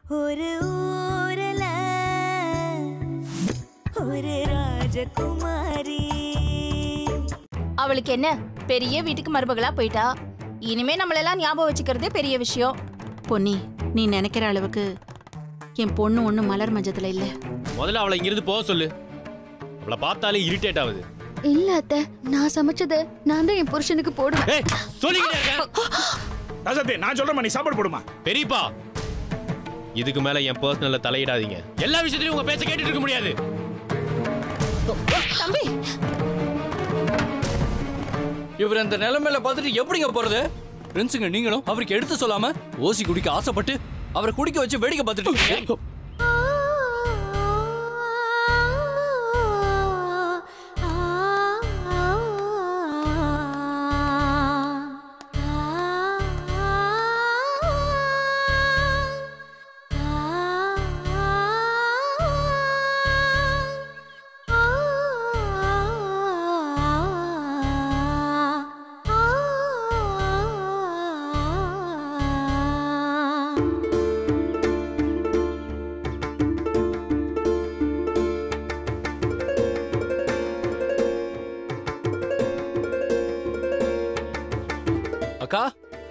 ஒரு ஊரல ஒரு ராஜகுமாரி அவளுக்கு என்ன பெரிய வீட்டுக்கு மருமகளா போயிட்டா இனிமே நம்மளெல்லாம் ஞாபகம் வச்சுக்கிறதே பெரிய விஷயம் பொன்னி நீ நினைக்கிற அளவுக்கு என் பொண்ணு ஒன்றும் மலர் மஞ்சத்துல இல்ல முதல்ல அவளை இங்கிருந்து போக சொல்லு அவளை பார்த்தாலே இரிட்டேட் ஆகுது இல்ல அத்தை நான் சமைச்சது நான் தான் என் புருஷனுக்கு போடுவேன் ஏய் சொல்லிக்கிட்டே இருக்கேன் ராசாத்தி நான் சொல்றேன் நீ சாப்பாடு போடுமா பெரியப்பா இதுக்கு மேல என் பர்சனல்ல தலையிடாதீங்க எல்லா விஷயத்திலயும் உங்க பேச்ச கேட்டுட்டு இருக்க முடியாது தம்பி இவர் அந்த நிலைமையில பார்த்துட்டு எப்படிங்க போறது ஃப்ரெண்ட்ஸுங்க நீங்களும் அவருக்கு எடுத்து சொல்லாம ஓசி குடிக்க ஆசைப்பட்டு அவரை குடிக்க வச்சு வேடிக்கை பார்த்துட்டு இருக்கீங்க. அக்கா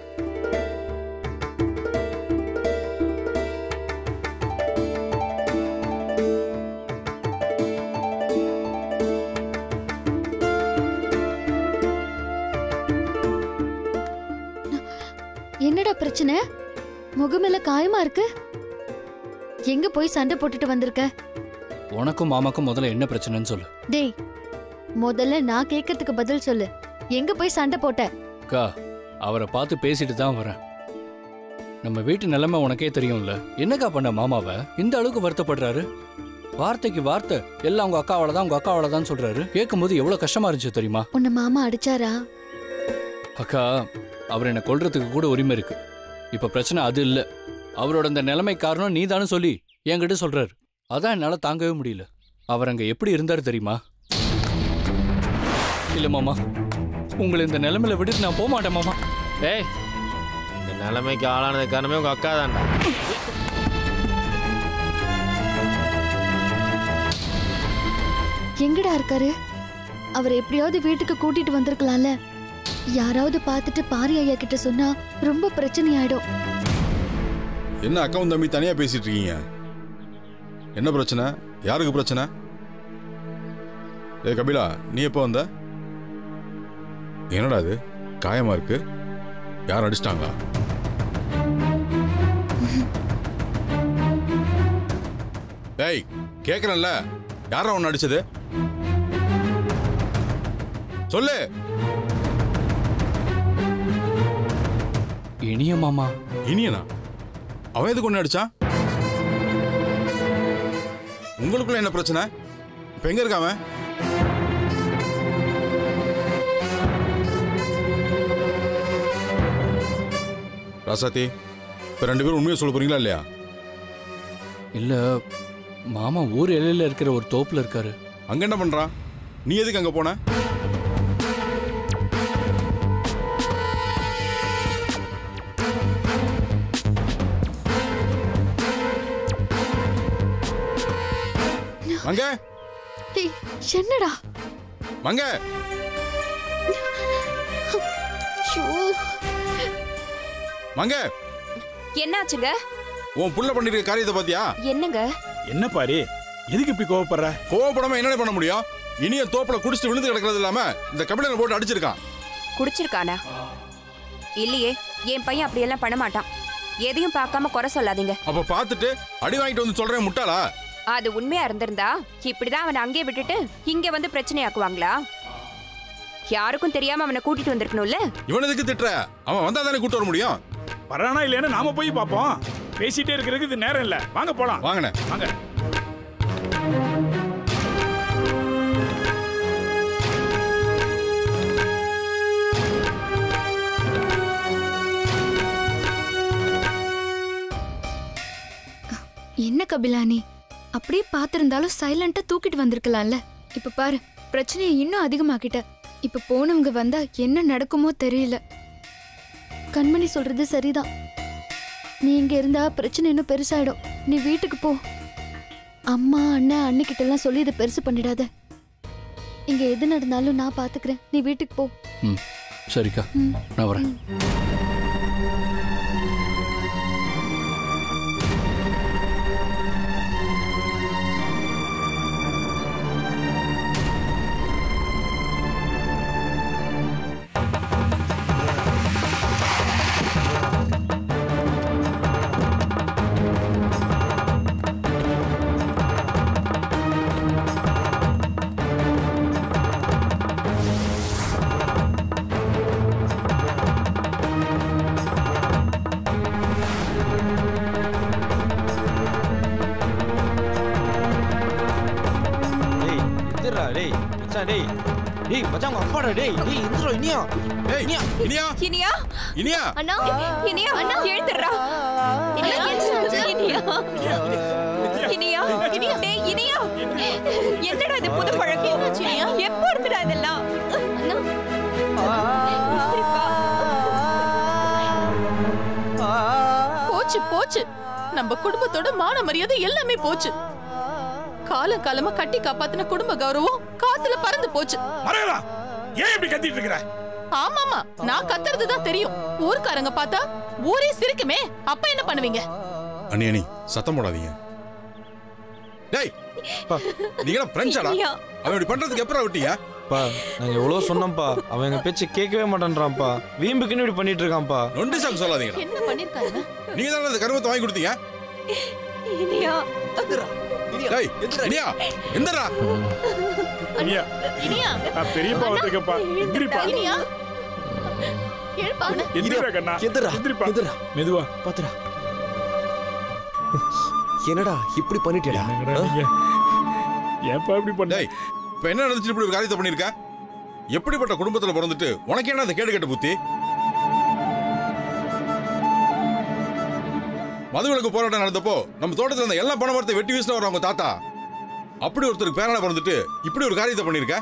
என்னடா பிரச்சனை முகமெல்ல காயமா இருக்கு எங்க போய் சண்டை போட்டுட்டு வந்திருக்க உனக்கும் மாமாக்கும் முதல்ல என்ன பிரச்சனைன்னு சொல்லு டேய் முதல்ல நான் கேட்கறதுக்கு பதில் சொல்லு எங்க போய் சண்டை போட்ட அக்கா அவரை பார்த்து பேசிட்டு தான் வரேன் நம்ம வீட்டு நிலைமை உனக்கே தெரியும்ல என்னக்கா பண்ண மாமாவை இந்த அளவுக்கு வருத்தப்படுறாரு வார்த்தைக்கு வார்த்தை எல்லாம் உங்க அக்காவால தான் உங்க அக்காவால தான் சொல்றாரு கேட்கும்போது எவ்வளவு கஷ்டமா இருந்துச்சு தெரியுமா உன்னை மாமா அடிச்சாரா அக்கா அவர் என்னை கொல்றதுக்கு கூட உரிமை இருக்கு இப்ப பிரச்சனை அது இல்ல அவரோட இந்த நிலைமை காரணம் நீதானு சொல்லி என்கிட்ட சொல்றாரு அதான் என்னால தாங்கவே முடியல அவர் அங்க எப்படி இருந்தாரு தெரியுமா இல்ல மாமா உங்களை இந்த நிலைமையில விட்டுட்டு நான் போக மாட்டேன் மாமா ஏய் இந்த நிலைமைக்கு ஆளானது காரணமே உங்க அக்கா தான்டா எங்கடா இருக்காரு அவர் எப்படியாவது வீட்டுக்கு கூட்டிட்டு வந்திருக்கலாம்ல யாராவது பார்த்துட்டு பாரி ஐயா கிட்ட சொன்னா ரொம்ப பிரச்சனை ஆயிடும் என்ன அக்காவும் தம்பி தனியா பேசிட்டு இருக்கீங்க என்ன பிரச்சனை யாருக்கு பிரச்சனை ஏ கபிலா நீ எப்போ வந்த என்னடா இது காயமா இருக்கு யார் அடிச்சிட்டாங்களா டேய் கேக்குறேன்ல யாரா உன்னை அடிச்சது சொல்லு இனிய மாமா இனியனா அவன் எதுக்கு ஒன்று அடிச்சான் உங்களுக்குள்ள என்ன பிரச்சனை இப்ப எங்க இருக்கான் அவன் ராசாத்தி இப்ப ரெண்டு பேரும் உண்மையை சொல்ல போறீங்களா இல்லையா இல்ல மாமா ஊர் எல்லையில இருக்கிற ஒரு தோப்புல இருக்காரு அங்க என்ன பண்றான் நீ எதுக்கு அங்க போன மங்க டேய் என்னடா மங்க ஷோ மங்க என்னாச்சுங்க உன் புள்ள பண்ணிருக்க காரியத்தை பாத்தியா என்னங்க என்ன பாரு எதுக்கு இப்படி கோவப்படுற கோவப்படாம என்ன பண்ண முடியும் இனிய தோப்புல குடிச்சிட்டு விழுந்து கிடக்கிறது இல்லாம இந்த கபிலனை போட்டு அடிச்சிருக்கான் குடிச்சிருக்கானா இல்லையே என் பையன் அப்படியெல்லாம் பண்ண மாட்டான் எதையும் பார்க்காம குறை சொல்லாதீங்க அப்ப பார்த்துட்டு அடி வாங்கிட்டு வந்து சொல்றேன் முட்டாளா அது உண்மையா இருந்திருந்தா இப்படிதான் அவனை அங்கேயே விட்டுட்டு இங்க வந்து பிரச்சனையாக்குவாங்களா யாருக்கும் தெரியாம அவனை கூட்டிட்டு வந்திருக்கணும்ல இவன் எதுக்கு திட்டுற அவன் வந்தா தானே கூட்டு வர முடியும் வரானா இல்லையான்னு நாம போய் பார்ப்போம் பேசிட்டே இருக்கிறதுக்கு இது நேரம் இல்ல வாங்க போலாம் வாங்கண்ணே வாங்க என்ன கபிலானி அப்படியே பார்த்திருந்தாலும் சைலண்டா தூக்கிட்டு வந்திருக்கலாம்ல இப்ப பாரு பிரச்சனையை இன்னும் அதிகமாக்கிட்ட இப்ப போனவங்க வந்தா என்ன நடக்குமோ தெரியல கண்மணி சொல்றது சரிதான் நீ இங்க இருந்தா பிரச்சனை இன்னும் பெருசாயிடும் நீ வீட்டுக்கு போ அம்மா அண்ணன் அண்ணிக்கிட்ட எல்லாம் சொல்லி இதை பெருசு பண்ணிடாத இங்க எது நடந்தாலும் நான் பாத்துக்கிறேன் நீ வீட்டுக்கு போ ம் சரிக்கா ம். நான் வரேன் டேய் எந்திரா டேய் மச்சான் டேய் டேய் மச்சான் உங்க அப்பாடா டேய் டேய் எந்திரா இனியா டேய் இனியா இனியா இனியா அண்ணா இனியா அண்ணா எழுந்துடுறா இனியா இனியா இனியா இனியா டேய் இனியா என்னடா இது புது பழக்கம் எப்போ இருக்குடா இதெல்லாம் அண்ணா போச்சு போச்சு நம்ம குடும்பத்தோட மான மரியாதை எல்லாமே போச்சு காலம் காலமா கட்டி காப்பாத்தின குடும்ப கௌரவம் காத்துல பறந்து போச்சு மரகதா ஏன் இப்படி கத்திட்டு இருக்கிற ஆமாமா நான் கத்துறது தான் தெரியும் ஊர்க்காரங்க பார்த்தா ஊரே சிரிக்குமே அப்ப என்ன பண்ணுவீங்க அண்ணி அண்ணி சத்தம் போடாதீங்க டேய் நீங்க பிரெஞ்சாடா இனியா அவன் இப்படி பண்றதுக்கு எப்பறம் விட்டீங்க பா நாங்க எவ்வளவு சொன்னோம்ப்பா அவன் எங்க பேச்ச கேட்கவே மாட்டேன்றான்ப்பா வீம்புக்குன்னு இப்படி பண்ணிட்டு இருக்கான்ப்பா நொண்டி சாக்கு சொல்லாதீங்க என்ன பண்ணிருக்காங்க நீங்க தானே இந்த கருமத்தை வாங்கி கொடுத்தீங்க இனியா டேய் இனியா எந்தடா இனியா இனியா நான் பெரியப்பா வந்திருக்கப்பா எந்திரிப்பா இனியா எழுப்பா அவனை. எந்திரா கண்ணா எந்திரா, எந்திரிப்பா எந்திரா. மெதுவா பாத்துடா என்னடா இப்படி பண்ணிட்டியடா என்னங்கடா நீங்க ஏன்பா இப்படி பண்ண டேய் இப்ப என்ன நடந்துச்சு இப்படி ஒரு காரியத்தை பண்ணிருக்க எப்படிப்பட்ட குடும்பத்துல பிறந்துட்டு உனக்கு என்ன அந்த கேடு கெட்ட புத்தி மதுவிலக்கு போராட்டம் நடந்தப்போ நம்ம தோட்டத்துல இருந்த எல்லா பண மரத்தை வெட்டி வீசின அவங்க தாத்தா அப்படி ஒருத்தருக்கு பேரனா பிறந்துட்டு இப்படி ஒரு காரியத்தை பண்ணிருக்க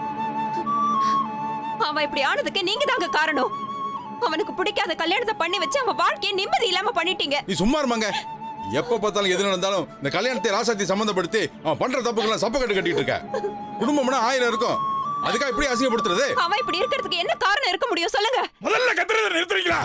அவன் இப்படி ஆனதுக்கு நீங்க தாங்க காரணம் அவனுக்கு பிடிக்காத கல்யாணத்தை பண்ணி வச்சு அவன் வாழ்க்கையை நிம்மதி இல்லாம பண்ணிட்டீங்க நீ சும்மா இருமாங்க எப்ப பார்த்தாலும் எது நடந்தாலும் இந்த கல்யாணத்தை ராசாத்தி சம்பந்தப்படுத்தி அவன் பண்ற தப்புக்கெல்லாம் சப்ப கட்டு கட்டிட்டு இருக்க குடும்பம்னா ஆயிரம் இருக்கும் அதுக்காக இப்படி அசிங்கப்படுத்துறது அவன் இப்படி இருக்கிறதுக்கு என்ன காரணம் இருக்க முடியும் சொல்லுங்க முதல்ல கத்துறதை நிறுத்துறீங்களா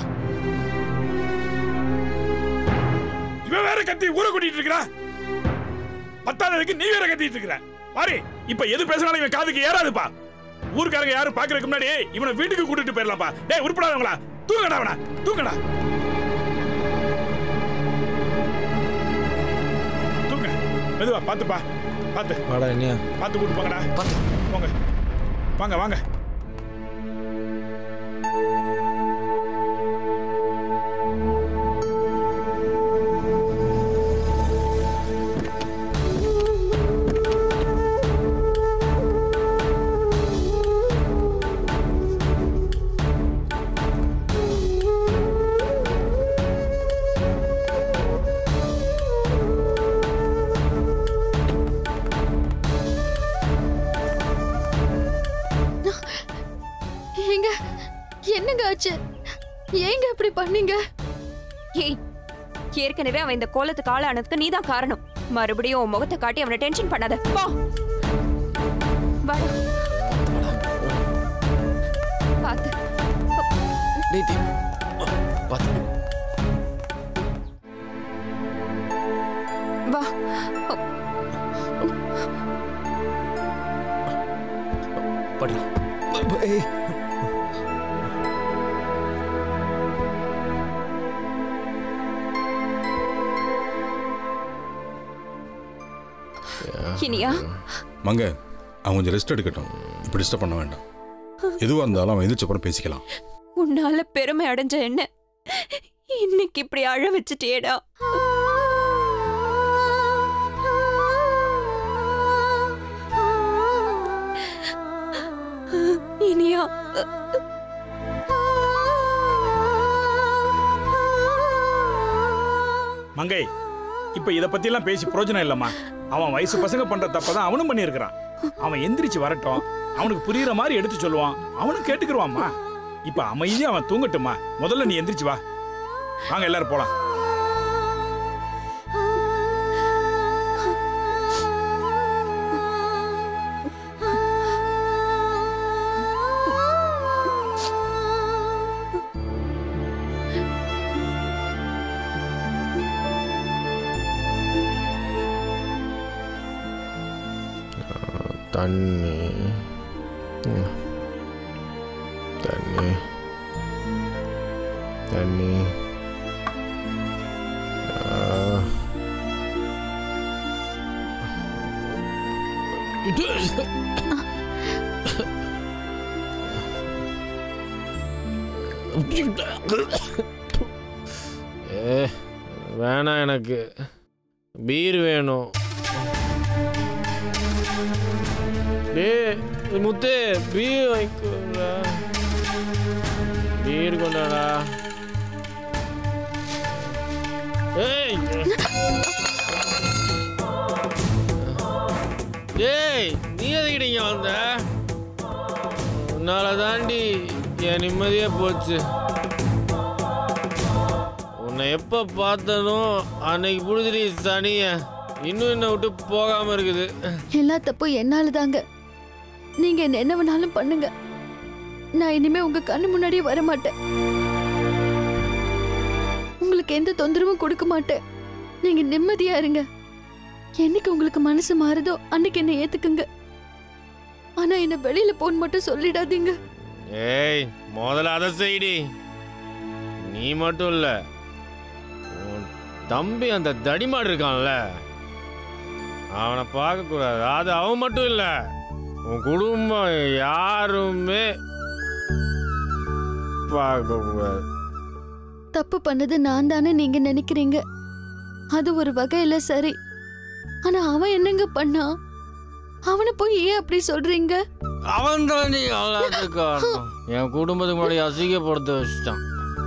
இவன் வேற கத்தி ஊரை கூட்டிட்டு இருக்கிறா பத்தாததுக்கு நீ வேற கத்திட்டு இருக்கிற பாரு இப்ப எது பேசினாலும் இவன் காதுக்கு ஏறாதுப்பா ஊர்க்காரங்க யாரும் பாக்குறதுக்கு முன்னாடி இவனை வீட்டுக்கு கூட்டிட்டு போயிடலாம்ப்பா டேய் உருப்படாதவங்களா தூங்கடா அவன தூங்கடா தூங்க மெதுவா பாத்துப்பா பாத்து வாடா இனியா பாத்து கூட்டு போங்கடா போங்க வாங்க வாங்க ஏங்க என்னங்க ஆச்சு ஏங்க இப்படி பண்ணீங்க ஏய் ஏற்கனவே அவன் இந்த கோலத்துக்கு ஆளானதுக்கு நீதான் காரணம் மறுபடியும் உன் முகத்தை காட்டி அவனை டென்ஷன் பண்ணாத போ வாடா. பாத்து டேய் டேய் பாத்து வா படுறா ஏய் இனியா மங்க அவன் கொஞ்சம் ரெஸ்ட் எடுக்கட்டும் இப்படி டிஸ்டர்ப் பண்ண வேண்டாம் எதுவா இருந்தாலும் அவன் எதிர்ச்ச அப்புறம் பேசிக்கலாம் உன்னால பெருமை அடைஞ்ச என்ன இன்னைக்கு இப்படி அழ வச்சுட்டேடா இனியா மங்கை இப்ப இத பத்தி எல்லாம் பேசி பிரயோஜனம் இல்லம்மா அவன் வயசு பசங்க பண்ற தப்பதான் அவனும் பண்ணியிருக்கிறான் அவன் எந்திரிச்சு வரட்டும் அவனுக்கு புரியுற மாதிரி எடுத்து சொல்லுவான் அவனும் கேட்டுக்கிருவான்மா இப்ப அமைதியா அவன் தூங்கட்டுமா முதல்ல நீ எந்திரிச்சு வா வாங்க எல்லாரும் போலாம் தண்ணி ம். தண்ணி தண்ணி ஆ. ஏ வேணாம் எனக்கு பீர் வேணும் டேய் முத்து பீர் வாங்கிக்கோடா பீர் கொண்டாடா ஏய் டேய் நீ எதுக்கிட்ட இங்க வந்த உன்னால தாண்டி என் நிம்மதியே போச்சு உன்னை எப்ப பார்த்தனோ அன்னைக்கு புடிச்சிடி சனிய இன்னும் என்னை விட்டு போகாம இருக்குது எல்லா தப்பும் என்னால தாங்க நீங்க என்ன என்ன வேணாலும் பண்ணுங்க நான் இனிமே உங்க கண்ணு முன்னாடியே வர மாட்டேன் உங்களுக்கு எந்த தொந்தரவும் கொடுக்க மாட்டேன் நீங்க நிம்மதியா இருங்க என்னைக்கு உங்களுக்கு மனசு மாறுதோ அன்னைக்கு என்ன ஏத்துக்குங்க ஆனா என்ன வெளியில போன்னு மட்டும் சொல்லிடாதீங்க ஏய் முதல்ல அதை செய்டி நீ மட்டும் இல்ல உன் தம்பி அந்த தடிமாடு இருக்கான்ல அவனை பார்க்க கூடாது அது அவன் மட்டும் இல்ல உன் குடும்பம் யாருமே பார்க்க கூடாது தப்பு பண்ணது நான் தானே நீங்க நினைக்கிறீங்க அது ஒரு வகையில சரி ஆனா அவன் என்னங்க பண்ணா அவனை போய் ஏன் அப்படி சொல்றீங்க அவன் தான் நீ எல்லாத்துக்கும் காரணம் என் குடும்பத்துக்கு முன்னாடி அசிங்கப்படுத்த வச்சுட்டான்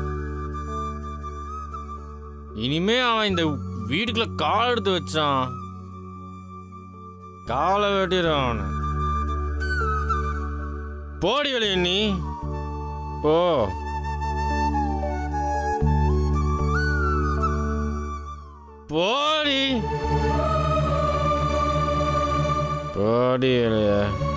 இனிமே அவன் இந்த வீட்டுக்குள்ள கால் எடுத்து வச்சான் காலை வெட்டிடுறான் அவனை போடி வெளியே நீ போ போடி போடி வெளியே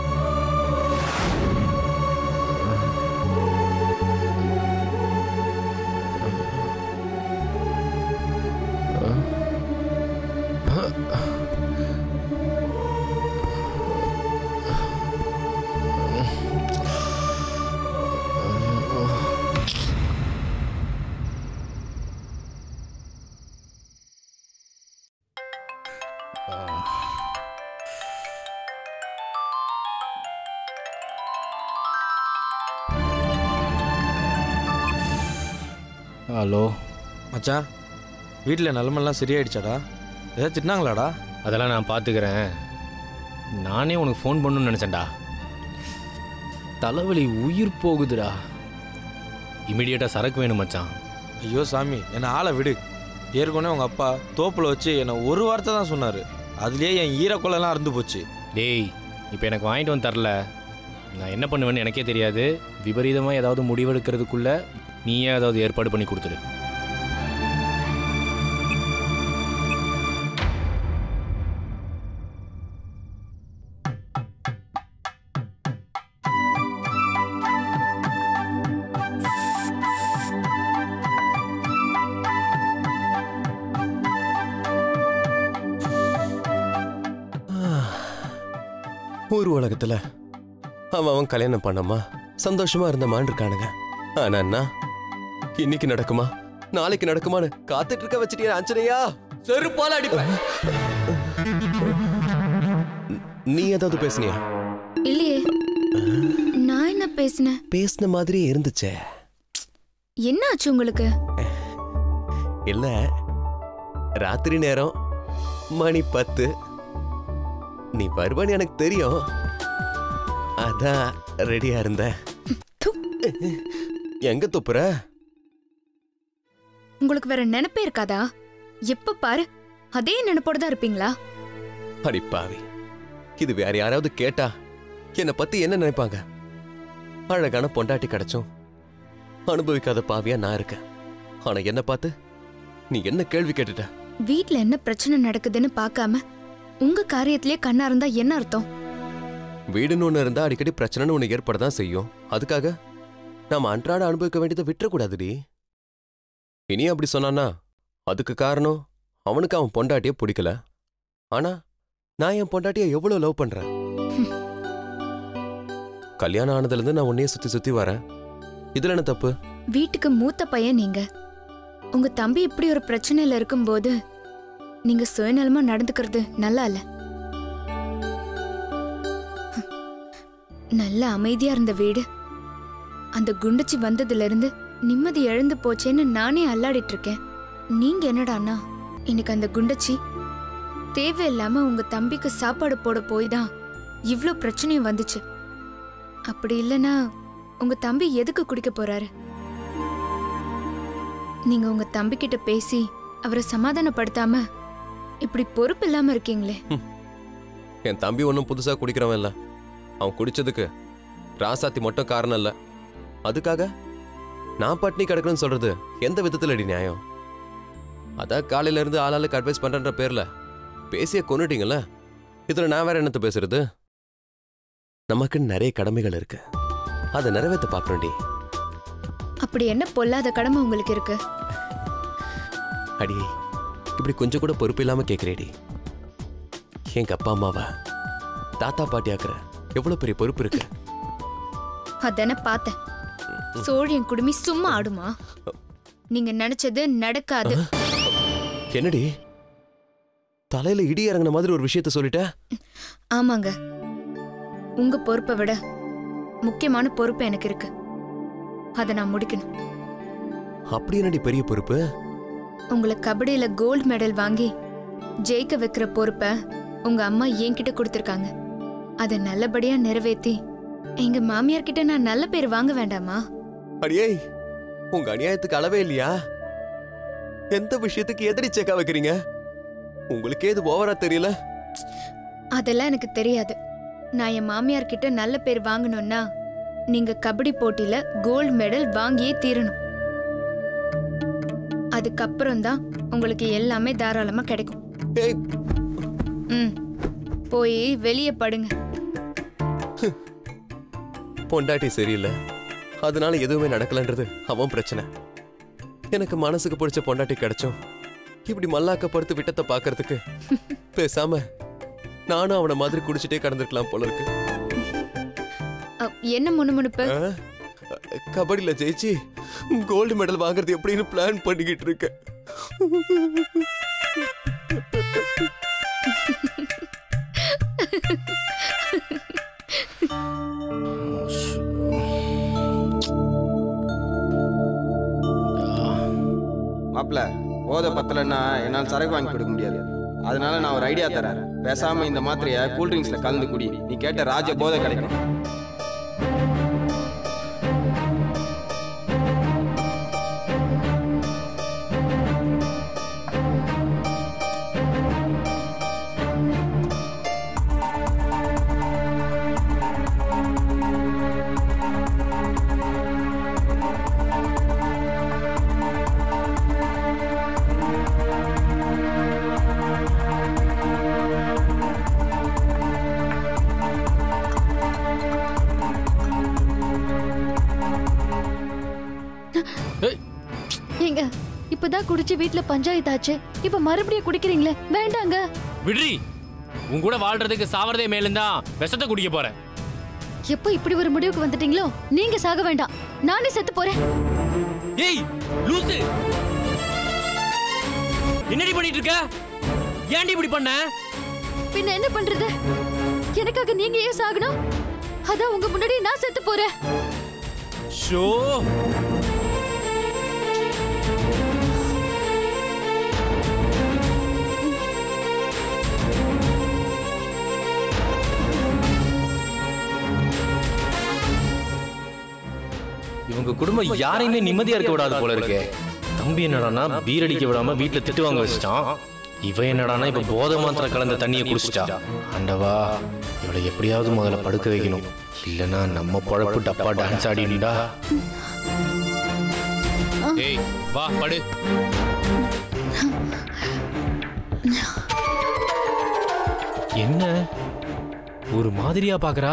ஹலோ மச்சான் வீட்டில் நிலமெல்லாம் சரியாயிடுச்சாடா ஏதாவது திட்டினாங்களாடா அதெல்லாம் நான் பார்த்துக்கிறேன் நானே உனக்கு ஃபோன் பண்ணணும்னு நினச்சேன்டா தலைவலி உயிர் போகுதுடா இமிடியேட்டாக சரக்கு வேணும் மச்சான் ஐயோ சாமி என்னை ஆளை விடு ஏற்கனவே உங்கள் அப்பா தோப்பில் வச்சு என்னை ஒரு வார்த்தை தான் சொன்னார் அதுலேயே என் ஈரக்குள்ளெல்லாம் அறுந்து போச்சு டேய் இப்போ எனக்கு வாங்கிட்டு வந்து தரல நான் என்ன பண்ணுவேன்னு எனக்கே தெரியாது விபரீதமாக ஏதாவது முடிவெடுக்கிறதுக்குள்ள நீயே ஏதாவது ஏற்பாடு பண்ணி கொடுத்துரு ஊர் உலகத்துல அவன் அவன் கல்யாணம் பண்ணமா சந்தோஷமா இருந்தமான்னு இருக்கானுங்க ஆனா அண்ணா இன்னைக்கு நடக்குமா நாளைக்கு நடக்குமான்னு காத்துட்டு இருக்க வச்சுட்டே அஞ்சனையா செருப்பால அடிப்பேன் நீ ஏதாவது பேசுனியா இல்லையே நான் என்ன பேசினேன் பேசின மாதிரியே இருந்துச்சே என்ன ஆச்சு உங்களுக்கு இல்ல ராத்திரி நேரம் மணி பத்து நீ வருவான்னு எனக்கு தெரியும் அதான் ரெடியா இருந்த எங்க துப்புற உங்களுக்கு வேற நினைப்பே இருக்காதா எப்ப பாரு அதே நினைப்போட தான் இருப்பீங்களா அடி பாவி இது வேற யாராவது கேட்டா என்னை பத்தி என்ன நினைப்பாங்க அழகான பொண்டாட்டி கிடைச்சும் அனுபவிக்காத பாவியா நான் இருக்கேன் ஆனா என்ன பார்த்து நீ என்ன கேள்வி கேட்டுட்ட வீட்ல என்ன பிரச்சனை நடக்குதுன்னு பார்க்காம உங்க காரியத்திலே கண்ணா இருந்தா என்ன அர்த்தம் வீடுன்னு ஒண்ணு இருந்தா அடிக்கடி பிரச்சனைன்னு ஒண்ணு ஏற்படதான் செய்யும் அதுக்காக நாம அன்றாட அனுபவிக்க வேண்டியதை விட்டுறக்கூடாதுடி இனி அப்படி சொன்னானா அதுக்கு காரணம் அவனுக்கு அவன் பொண்டாட்டிய பிடிக்கல ஆனா நான் என் பொண்டாட்டிய எவ்வளவு லவ் பண்றேன் கல்யாணம் ஆனதுலேருந்து நான் உன்னையே சுற்றி சுற்றி வரேன் இதில் என்ன தப்பு வீட்டுக்கு மூத்த பையன் நீங்க உங்க தம்பி இப்படி ஒரு பிரச்சனையில இருக்கும்போது நீங்க சுயநலமா நடந்துக்கிறது நல்லா இல்ல நல்ல அமைதியா இருந்த வீடு அந்த குண்டச்சி வந்ததுல இருந்து நிம்மதி இழந்து போச்சேன்னு நானே அல்லாடிட்டு இருக்கேன் நீங்க என்னடான்னா இன்னைக்கு அந்த குண்டச்சி தேவையில்லாம உங்க தம்பிக்கு சாப்பாடு போட போய் தான் இவ்ளோ பிரச்சனையும் வந்துச்சு அப்படி இல்லைன்னா உங்க தம்பி எதுக்கு குடிக்க போறாரு நீங்க உங்க தம்பி கிட்ட பேசி அவரை சமாதானப்படுத்தாம இப்படி பொறுப்பு இல்லாம இருக்கீங்களே என் தம்பி ஒன்றும் புதுசாக குடிக்கிறவன் இல்லை அவன் குடிச்சதுக்கு ராசாத்தி மட்டும் காரணம் இல்லை அதுக்காக நான் பட்னி கிடக்குறேன்னு சொல்றது எந்த விதத்தில் அடி நியாயம் அதான் காலையில இருந்து ஆளாளுக்கு அட்வைஸ் பண்றன்ற பேர்ல பேசிய கொன்னுட்டீங்கல்ல இதுல நான் வேற என்னத்த பேசுறது நமக்கு நிறைய கடமைகள் இருக்கு அதை நிறைவேற்ற பார்க்கணும்டி அப்படி என்ன பொல்லாத கடமை உங்களுக்கு இருக்கு அடி இப்படி கொஞ்சம் கூட பொறுப்பு இல்லாம கேக்குறேடி எங்க அப்பா அம்மாவா தாத்தா பாட்டி ஆக்குற எவ்வளவு பெரிய பொறுப்பு இருக்கு அதானே பார்த்தேன் சோழியன் குடுமி சும்மா ஆடுமா நீங்க நினைச்சது நடக்காது என்னடி தலையில இடி இறங்கின மாதிரி ஒரு விஷயத்த சொல்லிட்ட ஆமாங்க உங்க பொறுப்பை விட முக்கியமான பொறுப்பு எனக்கு இருக்கு அதை நான் முடிக்கணும் அப்படி என்னடி பெரிய பொறுப்பு உங்களை கபடியில கோல்டு மெடல் வாங்கி ஜெயிக்க வைக்கிற பொறுப்பை உங்க அம்மா என்கிட்ட கொடுத்துருக்காங்க அதை நல்லபடியா நிறைவேத்தி எங்க மாமியார் கிட்ட நான் நல்ல பேர் வாங்க வேண்டாமா அடியே உங்க அநியாயத்துக்கு அளவே இல்லையா எந்த விஷயத்துக்கு எதிரி சேக்கா வைக்கிறீங்க உங்களுக்கே இது ஓவரா தெரியல அதெல்லாம் எனக்கு தெரியாது நான் என் மாமியார் கிட்ட நல்ல பேர் வாங்கணும்னா நீங்க கபடி போட்டியில கோல்டு மெடல் வாங்கியே தீரணும் அதுக்கப்புறம் தான் உங்களுக்கு எல்லாமே தாராளமா கிடைக்கும் ஏய் ம் போய் வெளியே படுங்க பொண்டாட்டி சரியில்லை அதனால எதுவுமே நடக்கலன்றது அவன் பிரச்சனை எனக்கு மனசுக்கு பிடிச்ச பொண்டாட்டி கிடைச்சோம் இப்படி மல்லாக்கப்படுத்து விட்டத்தை பார்க்கறதுக்கு பேசாம நானும் அவனை மாதிரி குடிச்சிட்டே கடந்திருக்கலாம் போல இருக்கு அ, என்ன முணுமுணுப்பு ஆ? கபடியில ஜெயிச்சு கோல்டு மெடல் வாங்குறது எப்படின்னு பிளான் பண்ணிக்கிட்டு இருக்கேன் மாப்பிள போதை பத்தலைன்னா என்னால் சரக்கு வாங்கி கொடுக்க முடியாது அதனால நான் ஒரு ஐடியா தரேன் பேசாம இந்த மாத்திரையை கூல்ட்ரிங்க்ஸ்ல கலந்து குடி நீ கேட்ட ராஜ போதை கிடைக்கும் ஏங்க இப்பதான் குடிச்சு வீட்ல பஞ்சாயத்தாச்சு இப்ப மறுபடியும் குடிக்கிறீங்களே வேண்டாங்க விடுறி உன் கூட வாழ்றதுக்கு சாவறதே மேலும் விஷத்தை குடிக்க போறேன் எப்போ இப்படி ஒரு முடிவுக்கு வந்துட்டீங்களோ நீங்க சாக வேண்டாம் நானே செத்து போறேன் ஏய் லூசு என்னடி பண்ணிட்டு இருக்க ஏன்டி இப்படி பண்ண பின்ன என்ன பண்றது எனக்காக நீங்க ஏன் சாகணும் அதான் உங்க முன்னாடி நான் செத்து போறேன் ஷோ இவங்க குடும்பம் யாரையுமே நிம்மதியா இருக்க விடாது போல இருக்கே தம்பி என்னடான்னா பீர் அடிக்க விடாம வீட்டுல திட்டு வாங்க வச்சிட்டான் இவன் என்னடான்னா இப்ப போதை மாத்திரம் கலந்த தண்ணியை குடிச்சிட்டா ஆண்டவா இவளை எப்படியாவது முதல்ல படுக்க வைக்கணும் இல்லனா நம்ம பொழப்பு டப்பா டான்ஸ் ஆடினுடா ஏய் வா படு என்ன ஒரு மாதிரியா பாக்குறா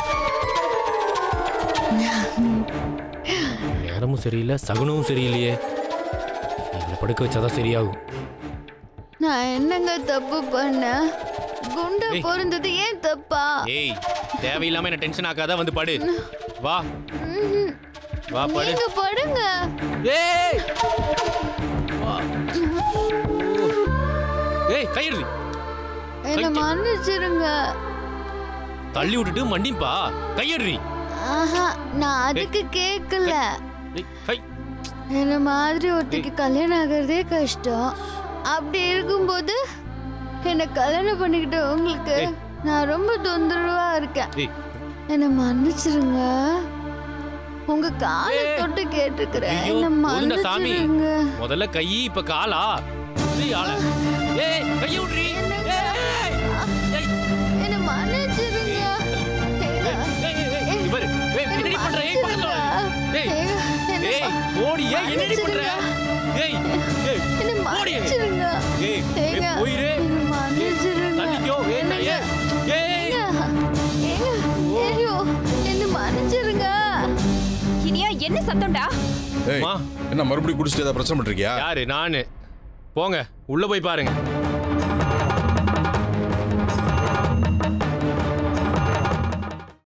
நேரமும் சரியில்லை சகுனமும் சரியில்லையே இவளை படுக்க வச்சாதான் சரியாகும் நான் என்னங்க தப்பு பண்ண குண்டா ஏய். பிறந்தது ஏன் தப்பா ஏய் தேவையில்லாம என்ன டென்ஷன் ஆக்காத வந்து படு வா ம்ஹும். வா படு நீங்க படுங்க ஏய் வா. ஏய் கையெடு என்ன மன்னிச்சிருங்க தள்ளி விட்டுட்டு மண்டிப்பா கையெடுறி ஆஹா நான் அதுக்கு கேட்கல கை என்ன மாதிரி ஒருத்திக்கு கல்யாணம் ஆகிறதே கஷ்டம் அப்படி இருக்கும்போது என்ன கல்யாணம் பண்ணிக்கிட்டு உங்களுக்கு ஏய். நான் ரொம்ப தொந்தரவா இருக்கேன் ஏய் என்ன மன்னிச்சிருங்க உங்க காலை தொட்டு கேட்டுக்கிறேன் ஐயோ என்ன போதுண்டா சாமி மன்னிச்சிருங்க முதல்ல கை இப்ப காலா ஏய் ஆள ஏய் கைய விடுறி ஏய் ஏய் என்ன மன்னிச்சிருங்க இவர் ஏய் என்னடி பண்ற ஏய் பக்கத்துல வா. ஏய் ஏய் ஓடி ஏய் என்னடி பண்ற ஏய் ஏய் என்ன ஓடி மன்னிச்சிருங்க ஏய் ஏங்க, ஏய் போயிரு என்ன மன்னிச்சிருங்க தள்ளிக்கோ ஏய் நான் ஏய் ஏய் ஏங்க, ஏங்க, ஐயோ என்ன மன்னிச்சிருங்க இனியா என்ன சத்தம்டா ஏய் என்ன மறுபடியும் குடிச்சிட்டு ஏதாவது பிரச்சனை பண்ணிருக்கியா யாரு நானு போங்க உள்ள போய் பாருங்க